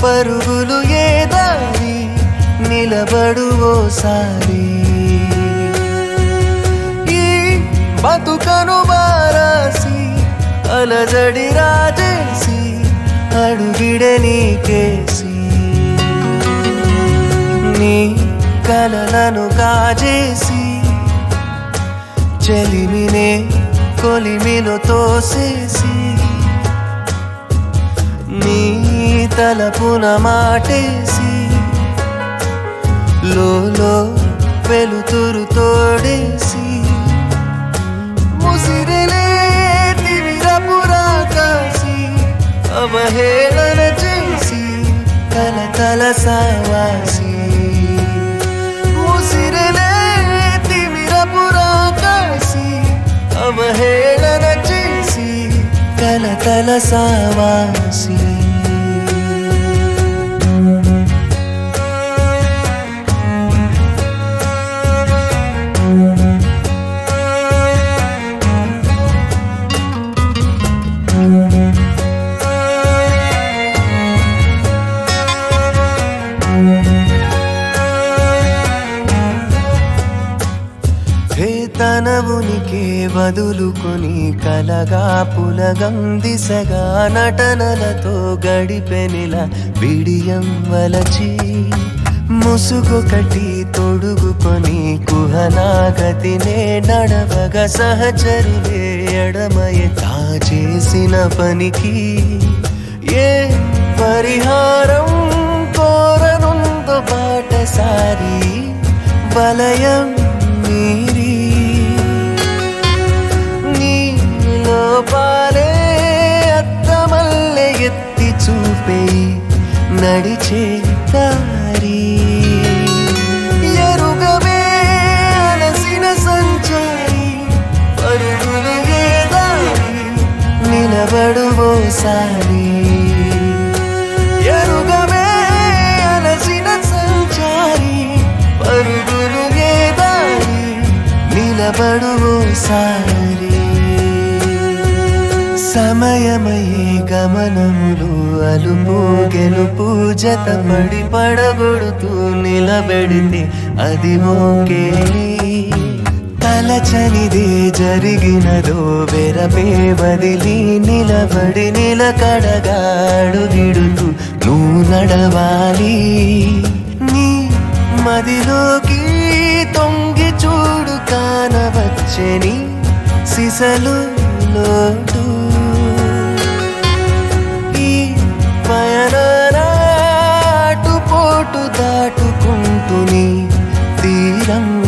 పరుగులు ఏ దారి నిలబడు ఓసారి ఈ బతుకను బారాసి అలజడి రాజేసి అడుగిడే నీకేసి నీ కలలను కాజేసి చెలిమినే కొలిమిలో తోసేసి నీ తలపున మాటేసి లోలో వెలుతురు తోడేసి ముసిరిలే తిమిరపురాకాసి అవహేళన చేసి కలకల సావాసి ముసిరిలే తిమిరపురాకాసి అవహేళన చేసి కలకల సావాసి హే తన ఉనికి వదులుకొని కలగా పులగం దిశగా నటనలతో గడిపెనిల బిడియం వలచి ముసుగొకటి తొడుగుకొని కుహనాగతినే నడవగ సహచరులే ఎడమయ తా చేసిన పనికి ఏ పరిహారం కోరనుందో బాటసారి వలయం మీరి నీ లోపాలే అద్దమల్లె ఎత్తి చూపే నడిచే దారి ఎరుగవే అలసిన సంచారి పరుగులు ఏ దారి నిలబడు ఓసారి ఎరుగవే అలసిన సంచారి పరుగులు ఏ దారి నిలబడు ఓసారి సమయమయే గమనములు అలుపు గెలుపు జతపడి పడగొడుతూ నిలబెడితే అది ఓకేలి తలచనిదే జరిగినదో వెరపే వదిలి నిలబడి నిలకడగాడు గిడుతూ నువ్వు నడవాలి నీ మదిలోకి తొంగి చూడు కానవచ్చని సిసలు లోటు ఈ పయనాటు పోటు దాటుకుంటుని తీరం